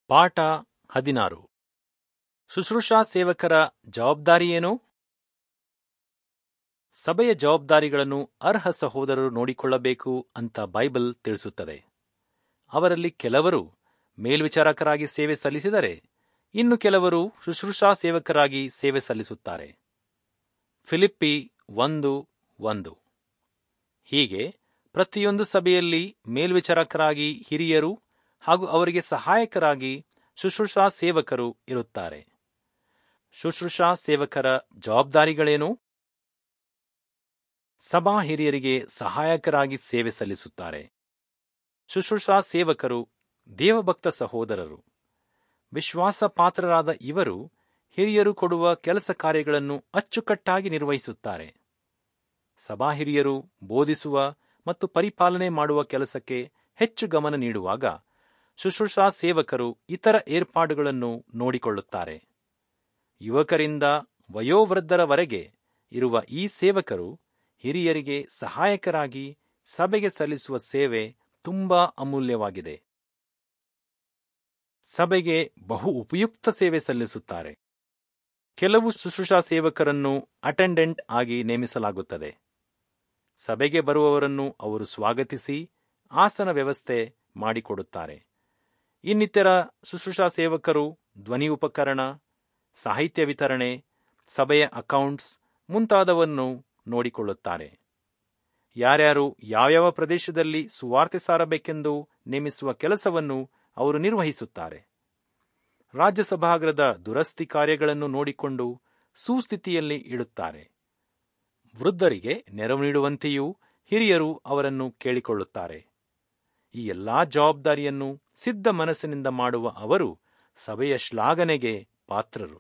ಪಾಠ ಹದಿನಾರು ಶುಶ್ರೂಷಾ ಸೇವಕರ ಜವಾಬ್ದಾರಿಯೇನು ಸಭೆಯ ಜವಾಬ್ದಾರಿಗಳನ್ನು ಅರ್ಹ ಸಹೋದರರು ನೋಡಿಕೊಳ್ಳಬೇಕು ಅಂತ ಬೈಬಲ್ ತಿಳಿಸುತ್ತದೆ ಅವರಲ್ಲಿ ಕೆಲವರು ಮೇಲ್ವಿಚಾರಕರಾಗಿ ಸೇವೆ ಸಲ್ಲಿಸಿದರೆ ಇನ್ನು ಕೆಲವರು ಶುಶ್ರೂಷಾ ಸೇವಕರಾಗಿ ಸೇವೆ ಸಲ್ಲಿಸುತ್ತಾರೆ ಫಿಲಿಪ್ಪಿ ಒಂದು ಒಂದು ಹೀಗೆ ಪ್ರತಿಯೊಂದು ಸಭೆಯಲ್ಲಿ ಮೇಲ್ವಿಚಾರಕರಾಗಿ ಹಿರಿಯರು ಹಾಗೂ ಅವರಿಗೆ ಸಹಾಯಕರಾಗಿ ಶುಶ್ರೂಷಾ ಸೇವಕರು ಇರುತ್ತಾರೆ ಶುಶ್ರೂಷಾ ಸೇವಕರ ಜವಾಬ್ದಾರಿಗಳೇನು ಸಭಾ ಹಿರಿಯರಿಗೆ ಸಹಾಯಕರಾಗಿ ಸೇವೆ ಸಲ್ಲಿಸುತ್ತಾರೆ ಶುಶ್ರೂಷಾ ಸೇವಕರು ದೇವಭಕ್ತ ಸಹೋದರರು ವಿಶ್ವಾಸ ಪಾತ್ರರಾದ ಇವರು ಹಿರಿಯರು ಕೊಡುವ ಕೆಲಸ ಕಾರ್ಯಗಳನ್ನು ಅಚ್ಚುಕಟ್ಟಾಗಿ ನಿರ್ವಹಿಸುತ್ತಾರೆ ಸಭಾ ಹಿರಿಯರು ಬೋಧಿಸುವ ಮತ್ತು ಪರಿಪಾಲನೆ ಮಾಡುವ ಕೆಲಸಕ್ಕೆ ಹೆಚ್ಚು ಗಮನ ನೀಡುವಾಗ ಶುಶ್ರೂಷಾ ಸೇವಕರು ಇತರ ಏರ್ಪಾಡುಗಳನ್ನು ನೋಡಿಕೊಳ್ಳುತ್ತಾರೆ ಯುವಕರಿಂದ ವಯೋವೃದ್ಧರವರೆಗೆ ಇರುವ ಈ ಸೇವಕರು ಹಿರಿಯರಿಗೆ ಸಹಾಯಕರಾಗಿ ಸಭೆಗೆ ಸಲ್ಲಿಸುವ ಸೇವೆ ತುಂಬಾ ಅಮೂಲ್ಯವಾಗಿದೆ ಸಭೆಗೆ ಬಹು ಉಪಯುಕ್ತ ಸೇವೆ ಸಲ್ಲಿಸುತ್ತಾರೆ ಕೆಲವು ಶುಶ್ರೂಷಾ ಸೇವಕರನ್ನು ಅಟೆಂಡೆಂಟ್ ಆಗಿ ನೇಮಿಸಲಾಗುತ್ತದೆ ಸಭೆಗೆ ಬರುವವರನ್ನು ಅವರು ಸ್ವಾಗತಿಸಿ ಆಸನ ವ್ಯವಸ್ಥೆ ಮಾಡಿಕೊಡುತ್ತಾರೆ ಇನ್ನಿತರ ಶುಶ್ರೂಷಾ ಸೇವಕರು ಧ್ವನಿ ಉಪಕರಣ ಸಾಹಿತ್ಯ ವಿತರಣೆ ಸಭೆಯ ಅಕೌಂಟ್ಸ್ ಮುಂತಾದವನ್ನು ನೋಡಿಕೊಳ್ಳುತ್ತಾರೆ ಯಾರ್ಯಾರು ಯಾವ್ಯಾವ ಪ್ರದೇಶದಲ್ಲಿ ಸುವಾರ್ತೆ ಸಾರಬೇಕೆಂದು ನೇಮಿಸುವ ಕೆಲಸವನ್ನು ಅವರು ನಿರ್ವಹಿಸುತ್ತಾರೆ ರಾಜ್ಯಸಭಾಗೃಹದ ದುರಸ್ತಿ ಕಾರ್ಯಗಳನ್ನು ನೋಡಿಕೊಂಡು ಸುಸ್ಥಿತಿಯಲ್ಲಿ ಇಡುತ್ತಾರೆ ವೃದ್ಧರಿಗೆ ನೆರವು ನೀಡುವಂತೆಯೂ ಹಿರಿಯರು ಅವರನ್ನು ಕೇಳಿಕೊಳ್ಳುತ್ತಾರೆ ಈ ಎಲ್ಲಾ ಜವಾಬ್ದಾರಿಯನ್ನು ಸಿದ್ಧ ಮನಸ್ಸಿನಿಂದ ಮಾಡುವ ಅವರು ಸಭೆಯ ಶ್ಲಾಘನೆಗೆ ಪಾತ್ರರು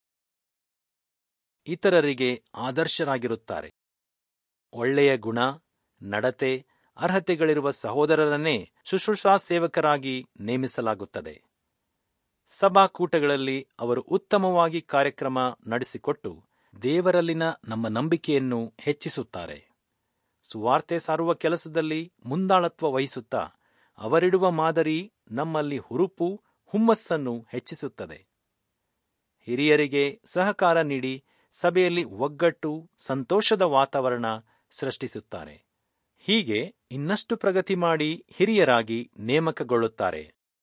ಇತರರಿಗೆ ಆದರ್ಶರಾಗಿರುತ್ತಾರೆ ಒಳ್ಳೆಯ ಗುಣ ನಡತೆ ಅರ್ಹತೆಗಳಿರುವ ಸಹೋದರರನ್ನೇ ಶುಶ್ರೂಷಾ ಸೇವಕರಾಗಿ ನೇಮಿಸಲಾಗುತ್ತದೆ ಸಭಾಕೂಟಗಳಲ್ಲಿ ಅವರು ಉತ್ತಮವಾಗಿ ಕಾರ್ಯಕ್ರಮ ನಡೆಸಿಕೊಟ್ಟು ದೇವರಲ್ಲಿನ ನಮ್ಮ ನಂಬಿಕೆಯನ್ನು ಹೆಚ್ಚಿಸುತ್ತಾರೆ ಸುವಾರ್ತೆ ಸಾರುವ ಕೆಲಸದಲ್ಲಿ ಮುಂದಾಳತ್ವ ವಹಿಸುತ್ತಾ ಅವರಿಡುವ ಮಾದರಿ ನಮ್ಮಲ್ಲಿ ಹುರುಪು ಹುಮ್ಮಸ್ಸನ್ನು ಹೆಚ್ಚಿಸುತ್ತದೆ ಹಿರಿಯರಿಗೆ ಸಹಕಾರ ನೀಡಿ ಸಭೆಯಲ್ಲಿ ಒಗ್ಗಟ್ಟು ಸಂತೋಷದ ವಾತಾವರಣ ಸೃಷ್ಟಿಸುತ್ತಾರೆ ಹೀಗೆ ಇನ್ನಷ್ಟು ಪ್ರಗತಿ ಮಾಡಿ ಹಿರಿಯರಾಗಿ ನೇಮಕಗೊಳ್ಳುತ್ತಾರೆ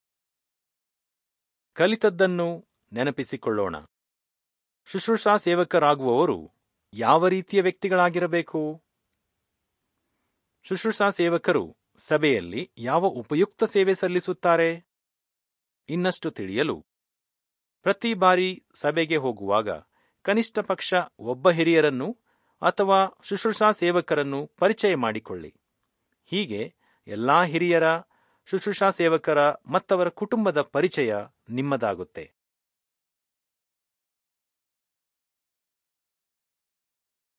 ಕಲಿತದ್ದನ್ನು ನೆನಪಿಸಿಕೊಳ್ಳೋಣ ಶುಶ್ರೂಷಾ ಸೇವಕರಾಗುವವರು ಯಾವ ರೀತಿಯ ವ್ಯಕ್ತಿಗಳಾಗಿರಬೇಕು ಶುಶ್ರೂಷಾ ಸೇವಕರು ಸಭೆಯಲ್ಲಿ ಯಾವ ಉಪಯುಕ್ತ ಸೇವೆ ಸಲ್ಲಿಸುತ್ತಾರೆ ಇನ್ನಷ್ಟು ತಿಳಿಯಲು ಪ್ರತಿ ಬಾರಿ ಸಭೆಗೆ ಹೋಗುವಾಗ ಕನಿಷ್ಠ ಪಕ್ಷ ಒಬ್ಬ ಹಿರಿಯರನ್ನು ಅಥವಾ ಶುಶ್ರೂಷಾ ಸೇವಕರನ್ನು ಪರಿಚಯ ಮಾಡಿಕೊಳ್ಳಿ ಹೀಗೆ ಎಲ್ಲಾ ಹಿರಿಯರ ಶುಶ್ರೂಷಾ ಸೇವಕರ ಮತ್ತವರ ಕುಟುಂಬದ ಪರಿಚಯ ನಿಮ್ಮದಾಗುತ್ತೆ